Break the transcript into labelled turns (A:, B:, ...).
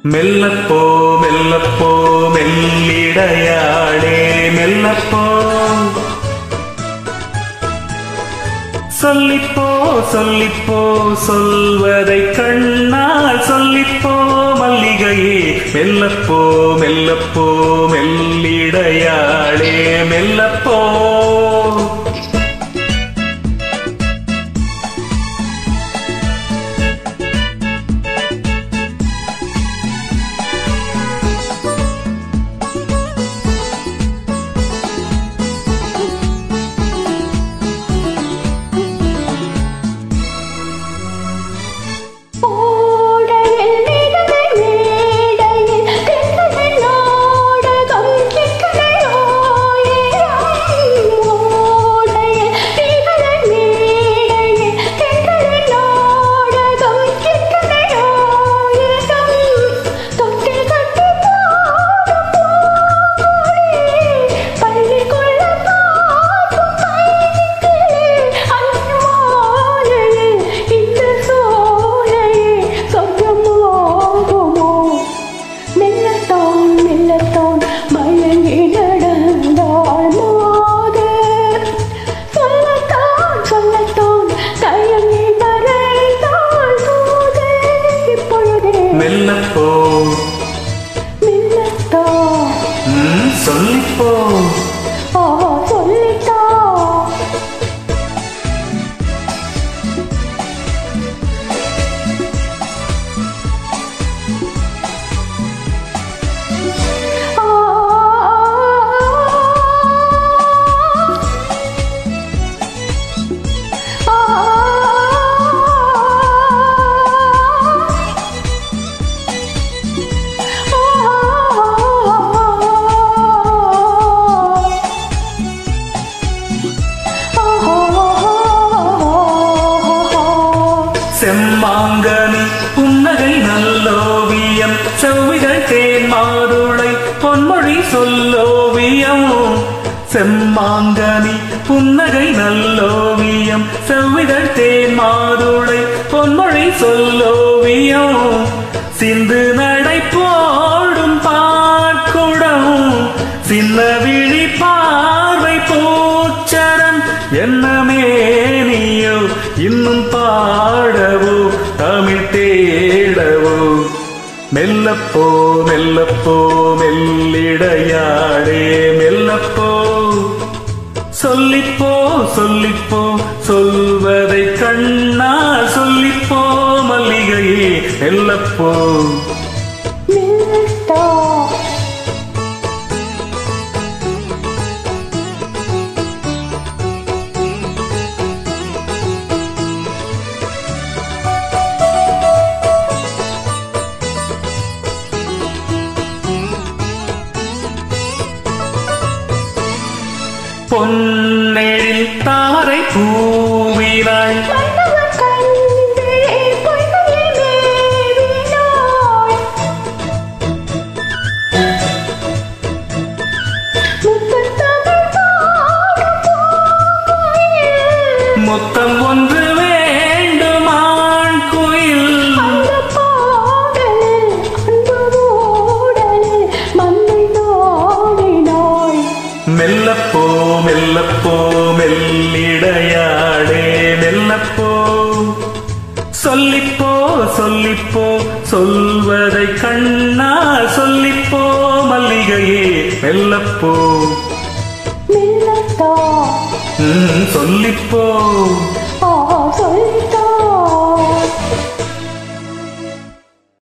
A: மெல்லப்போ மெல்லப்போ மெல்லிடையாளே மெல்லப்போ சொல்லிப்போ சொல்லிப்போ சொல்வதை கண்ணால் சொல்லிப்போ மல்லிகையே மெல்லப்போ மெல்லப்போ மெல்லிடையாளே மெல்லப்போ
B: ஓடையில் நிழல் மேடையில் தென்றல் நாடகம் சிக்கலையோ ஓடையில் நிழல் மேடையில் தென்றல் நாடகம் சிக்கலையோ தொட்டி கட்டி பாடும் போலே பள்ளிக்குள்ள பார்க்கும் பையன்களே அன்பாலையில் இந்த சோலையே சொர்க்கமாகுமோ மெல்லத்தான் மெல்லத்தான் மயங்கி நடந்தாள் மாது சொல்லத்தான் சொல்லத்தான் தயங்கி மறைந்தாள் தூது இப்பொழுதே
A: மெல்லப்போ
B: மெல்லத்தான்
A: ம், சொல்லிப்போ
B: ஆ சொல்லித்தான் ஆ
A: செம்மாங்கனி புன்னகை நல்லோவியம் செவ்விதழ் தேன் மாதுளை பொன்மொழி சொல்லோவியம் செம்மாங்கனி புன்னகை நல்லோவியம் செவ்விதழ் தேன் மாதுளை பொன்மொழி சொல்லோவியம் சிந்து நடை போடும் பார்க்குடம் சின்ன விழி பார்வை பூச்சரம் என்னமே நீயோ இன்னும் பாடவோ தமிழ் தேடவோ மெல்லப்போ மெல்லப்போ மெல்லிடையாடே மெல்லப்போ சொல்லிப்போ சொல்லிப்போ சொல்வதை கண்ணா சொல்லிப்போ மல்லிகையே மெல்லப்போ
B: மெல்லத்தான்
A: பொன்னெழில் தாரை பூவினாள்
B: மன்னவன் கண்ணிலே பொய்மையை மேவினாய். முத்தத்தமிழ் பாடும் பூங்குயில்.
A: முத்தம் ஒன்று வேண்டுமான் குயில்
B: அந்த பாடலில், அன்பு ஊடலில் மண்ணை நாடினாய்.
A: மெல்லப்போ மெல்லப்போ மெல்லிடையாடே மெல்லப்போ சொல்லிப்போ சொல்லிப்போ சொல்வதை கண்ணா சொல்லிப்போ மல்லிகையே மெல்லப்போ
B: மெல்லத்தான்
A: ம், சொல்லிப்போ